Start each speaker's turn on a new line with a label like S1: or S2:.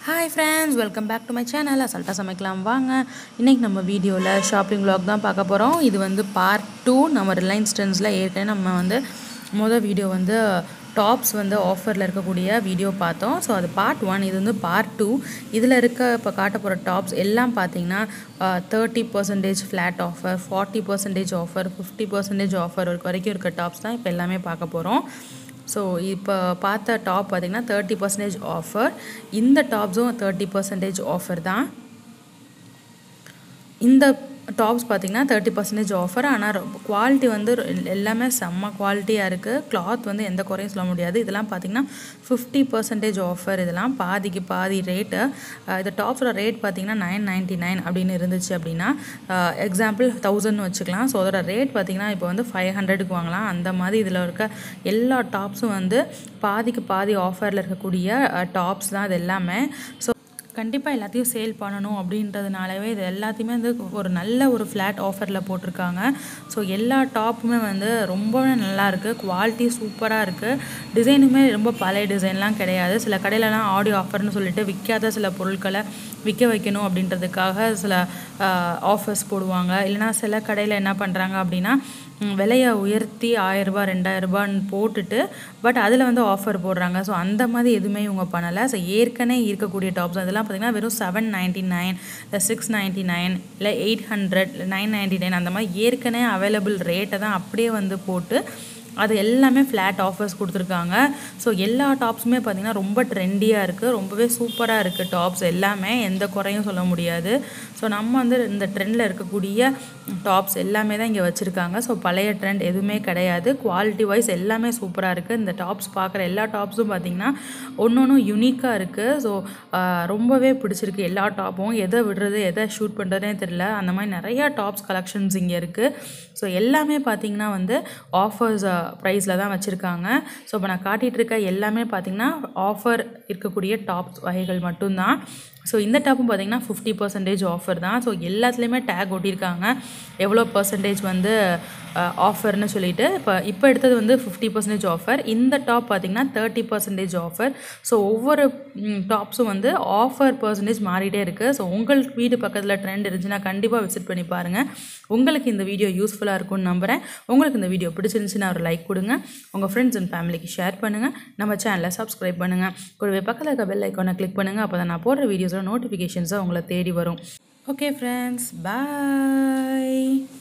S1: hi friends welcome back to my channel அசல்ட்டாக சமைக்கலாம் வாங்க இன்றைக்கி நம்ம வீடியோவில் ஷாப்பிங் vlog தான் பார்க்க போகிறோம் இது வந்து பார்ட் டூ நம்ம ரிலையன்ஸ் ட்ரெண்ட்ஸில் ஏற்கனவே நம்ம வந்து மொதல் வீடியோ வந்து டாப்ஸ் வந்து ஆஃபரில் இருக்கக்கூடிய வீடியோ பார்த்தோம் ஸோ அது பார்ட் ஒன் இது வந்து பார்ட் டூ இதில் இருக்க இப்போ காட்ட போகிற டாப்ஸ் எல்லாம் பார்த்தீங்கன்னா thirty percentage flat offer forty percentage offer fifty percentage offer வரைக்கும் இருக்க டாப்ஸ் தான் இப்போ எல்லாமே பார்க்க போகிறோம் ஸோ இப்போ பார்த்த டாப் பார்த்திங்கன்னா தேர்ட்டி பர்சன்டேஜ் ஆஃபர் இந்த டாப்ஸும் தேர்ட்டி பர்சன்டேஜ் ஆஃபர் தான் இந்த டாப்ஸ் பார்த்திங்கன்னா தேர்ட்டி பர்சன்டேஜ் ஆஃபர் ஆனால் குவாலிட்டி வந்து ரொ- எல்லாமே செம்ம குவாலிட்டியாக இருக்குது கிளாத் வந்து எந்த குறையும் சொல்ல முடியாது இதெல்லாம் பார்த்திங்கன்னா ஃபிஃப்டி பர்சன்டேஜ் ஆஃபர் இதெல்லாம் பாதிக்கு பாதி ரேட்டு இந்த டாப்ஸோட ரேட் பார்த்திங்கன்னா நைன் நைன்ட்டி நைன் அப்படின்னு இருந்துச்சு அப்படின்னா எக்ஸாம்பிள் தௌசண்ட் வச்சுக்கலாம் ஸோ அதோட ரேட் பார்த்திங்கன்னா இப்போ வந்து ஃபைவ் ஹண்ட்ரடுக்கு வாங்கலாம் அந்த மாதிரி இதில் இருக்க எல்லா டாப்ஸும் வந்து பாதிக்கு பாதி ஆஃபரில் இருக்கக்கூடிய டாப்ஸ் தான் இது எல்லாமே ஸோ கண்டிப்பாக எல்லாத்தையும் சேல் பண்ணணும் அப்படின்றதுனாலவே இது எல்லாத்தையுமே வந்து ஒரு நல்ல ஒரு ஃப்ளாட் ஆஃபரில் போட்டிருக்காங்க ஸோ எல்லா டாப்புமே வந்து ரொம்பவே நல்லா இருக்குது குவாலிட்டி சூப்பராக இருக்குது டிசைனுமே ரொம்ப பழைய டிசைன்லாம் கிடையாது சில கடையிலலாம் ஆடியோ ஆஃபர்னு சொல்லிட்டு விற்காத சில பொருட்களை விற்க வைக்கணும் அப்படின்றதுக்காக சில ஆஃபர்ஸ் போடுவாங்க இல்லைனா சில கடையில் என்ன பண்ணுறாங்க அப்படின்னா ம், விலையை உயர்த்தி ஆயிரரூபா ரெண்டாயிரரூபான்னு போட்டுட்டு பட் அதில் வந்து ஆஃபர் போடுறாங்க ஸோ அந்த மாதிரி எதுவுமே இவங்க பண்ணலை ஸோ ஏற்கனவே இருக்கக்கூடிய டாப்ஸ் அதெல்லாம் பார்த்திங்கன்னா வெறும் செவன் நைன்ட்டி நைன் இல்லை சிக்ஸ் நைன்ட்டி நைன் இல்லை eight hundred nine ninety nine அந்த மாதிரி ஏற்கனவே அவைலபிள் ரேட்டை தான் அப்படியே வந்து போட்டு அது எல்லாமே ஃப்ளாட் ஆஃபர்ஸ் கொடுத்துருக்காங்க ஸோ எல்லா டாப்ஸுமே பார்த்திங்கன்னா ரொம்ப ட்ரெண்டியாக இருக்குது ரொம்பவே சூப்பராக இருக்குது டாப்ஸ் எல்லாமே எந்த குறையும் சொல்ல முடியாது ஸோ நம்ம வந்து இந்த ட்ரெண்டில் இருக்கக்கூடிய டாப்ஸ் எல்லாமே தான் இங்கே வச்சுருக்காங்க ஸோ பழைய ட்ரெண்ட் எதுவுமே கிடையாது குவாலிட்டி வைஸ் எல்லாமே சூப்பராக இருக்குது இந்த டாப்ஸ் பார்க்குற எல்லா டாப்ஸும் பார்த்திங்கன்னா ஒன்று ஒன்றும் யூனிக்காக இருக்குது ஸோ ரொம்பவே பிடிச்சிருக்கு எல்லா டாப்பும் எதை விடுறது எதை ஷூட் பண்ணுறதுனே தெரியல அந்த மாதிரி நிறையா டாப்ஸ் கலெக்ஷன்ஸ் இங்கே இருக்குது ஸோ எல்லாமே பார்த்திங்கன்னா வந்து ஆஃபர்ஸ் ப்ரைஸில் தான் வச்சுருக்காங்க ஸோ இப்போ நான் காட்டிகிட்டு இருக்க எல்லாமே பார்த்திங்கன்னா ஆஃபர் இருக்கக்கூடிய டாப்ஸ் வகைகள் மட்டும்தான் ஸோ இந்த டாப்பும் பார்த்திங்கன்னா ஃபிஃப்டி பர்சன்டேஜ் ஆஃபர் தான் ஸோ எல்லாத்துலேயுமே டேக் ஒட்டியிருக்காங்க எவ்வளோ பர்சன்டேஜ் வந்து ஆஃபர்னு சொல்லிட்டு இப்போ இப்போ எடுத்தது வந்து ஃபிஃப்டி பர்சன்டேஜ் ஆஃபர் இந்த டாப் பார்த்திங்கன்னா தேர்ட்டி பர்சன்டேஜ் ஆஃபர் ஸோ ஒவ்வொரு டாப்ஸும் வந்து ஆஃபர் பர்சன்டேஜ் மாறிட்டே இருக்குது ஸோ உங்களுக்கு வீடு பக்கத்தில் ட்ரெண்ட் இருந்துச்சுன்னா கண்டிப்பாக விசிட் பண்ணி பாருங்கள் உங்களுக்கு இந்த வீடியோ யூஸ்ஃபுல்லாக இருக்கும்னு நம்புகிறேன் உங்களுக்கு இந்த வீடியோ பிடிச்சிருந்துச்சுன்னா ஒரு லைக் கொடுங்க உங்கள் ஃப்ரெண்ட்ஸ் அண்ட் ஃபேமிலிக்கு ஷேர் பண்ணுங்கள் நம்ம சேனலை சப்ஸ்கிரைப் பண்ணுங்கள் கூடவே பக்கத்தில் இருக்க பெல் ஐக்கானை கிளிக் பண்ணுங்கள் அப்போ தான் நான் போடுற வீடியோஸோட நோட்டிஃபிகேஷன்ஸை உங்களை தேடி வரும் ஓகே ஃப்ரெண்ட்ஸ் பாய்